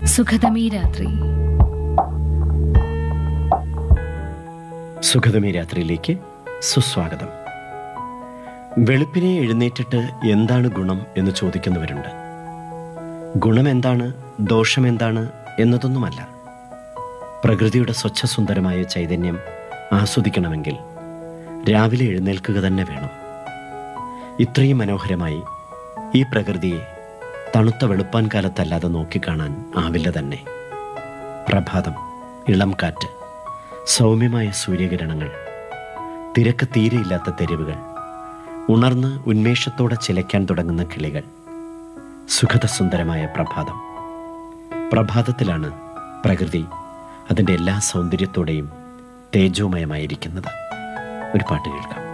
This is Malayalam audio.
സുഖതമീ രാത്രി സുഖതമി രാത്രിയിലേക്ക് സുസ്വാഗതം വെളുപ്പിനെ എഴുന്നേറ്റിട്ട് എന്താണ് ഗുണം എന്ന് ചോദിക്കുന്നവരുണ്ട് ഗുണം എന്താണ് ദോഷം എന്താണ് എന്നതൊന്നുമല്ല പ്രകൃതിയുടെ സ്വച്ഛസുന്ദരമായ ചൈതന്യം ആസ്വദിക്കണമെങ്കിൽ രാവിലെ എഴുന്നേൽക്കുക തന്നെ വേണം ഇത്രയും മനോഹരമായി ഈ പ്രകൃതിയെ തണുത്ത വെളുപ്പാൻ കാലത്തല്ലാതെ നോക്കിക്കാണാൻ ആവില്ല തന്നെ പ്രഭാതം ഇളം കാറ്റ് സൗമ്യമായ സൂര്യകിരണങ്ങൾ തിരക്ക് തീരെയില്ലാത്ത തെരുവുകൾ ഉണർന്ന് ഉന്മേഷത്തോടെ ചിലയ്ക്കാൻ തുടങ്ങുന്ന കിളികൾ സുഖതസുന്ദരമായ പ്രഭാതം പ്രഭാതത്തിലാണ് പ്രകൃതി അതിൻ്റെ എല്ലാ സൗന്ദര്യത്തോടെയും തേജോമയമായിരിക്കുന്നത് ഒരു പാട്ട് കേൾക്കാം